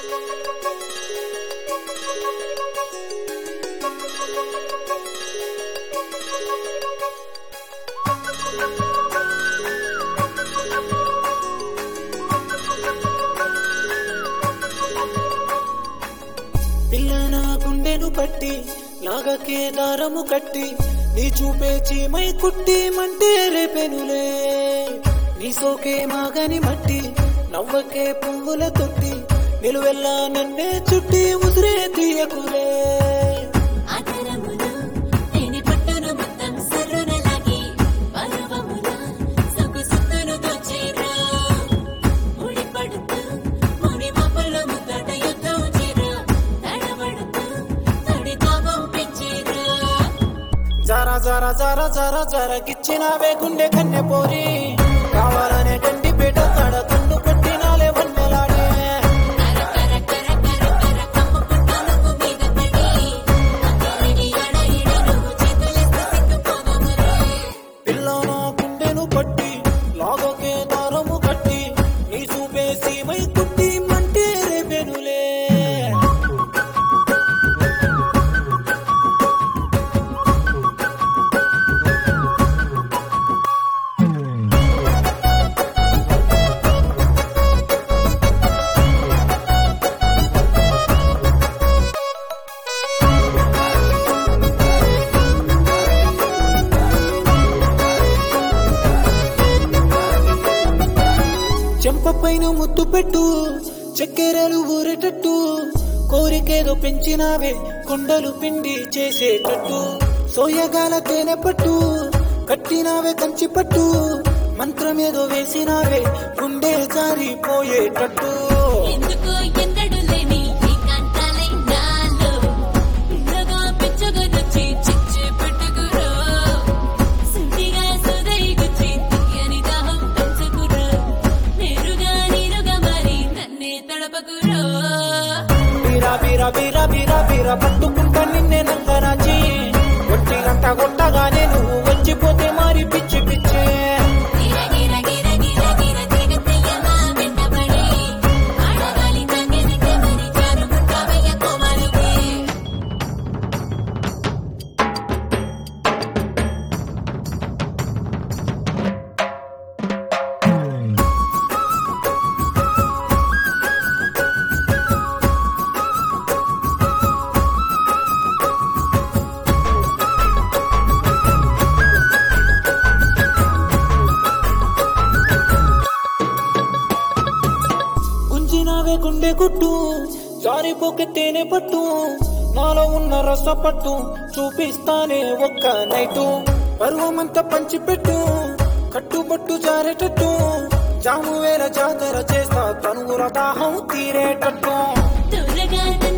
పిల్ల నా గుండెను పట్టి లాగకే దారము కట్టి నీ చూపే చీమై కుట్టి మంటే రేపెనులే నీ సోకే మాగని మట్టి నవ్వకే పువ్వుల తొట్టి నిలువెల్లా నన్నే చుట్టి ఉసిరే తీయకులే ఆదరమున తేనె పట్టును మొత్తం సర్రున లాగి పర్వమున సొగసును దోచేరా ముడి పడుతూ ముడి మబ్బుల ముద్దట యుద్ధం చేరా తడబడుతూ తడి తాపం పెంచేరా జర జర జర జర జర గిచ్చినావే గుండె కన్నె పోరి కావాలనే గండి పీట తడ తుండు పెట్టినాలే వన్నెలాడే కర కర కర కర కర కమ్ముకుంటా నువ్వు మీద పడి అక్కడికి అడ ఇడ నువ్వు చేతులెత్తి సిక్కుపోవమురే పిల్ల నా గుండెను పట్టి లాగకే దారము కట్టి నీ చూపే సీమై కుట్టి మంటే రేపెనులే చెంప పైన ముద్దు పెట్టు చక్కెరలు ఊరేటట్టు కోరికేదో పెంచినావే కొండలు పిండి చేసేటట్టు సోయగాల తేనె పట్టు కట్టినావే కంచి పట్టు మంత్రమేదో వేసినావే గుండె జారిపోయేటట్టు ఎందుకో ఎందడు లేని ఏకాంతాలై నాలో ఉండగా పిచ్చగొనొచ్చి చిచ్చు పెట్టుకురో సుంటిగా సుదై గుచ్చి తీయని దాహం పెంచుకురో నేరుగా నీరుగా మరి నన్నే తడపకురో బీరా బీరా బీరా బీరా బీరా పట్టుకుంటా నిన్నే నంగరాచి ఒంటిగంట కొట్టగానే నువ్వు వచ్చిపోతే మరి పిచ్చి పిచ్చే గిర గిర గిర గిర గిర తీగ తెయ్యమా వెంటబడి ఆడగాలి తాగేదికే మరి జారుకుంటావయ్య కోమాలుగే గుంజినావే గుండె గుట్టు జారిపోకే తేనె పట్టు నాలో ఉన్న రస పట్టు చూపిస్తానే ఒక్క నైటు పరువమంతా పంచిపెట్టు కట్టుబట్టు జారేటట్టు జాము వేల జాతర చేస్తా తనుగుల దాహం తీరేటట్టు దూరగా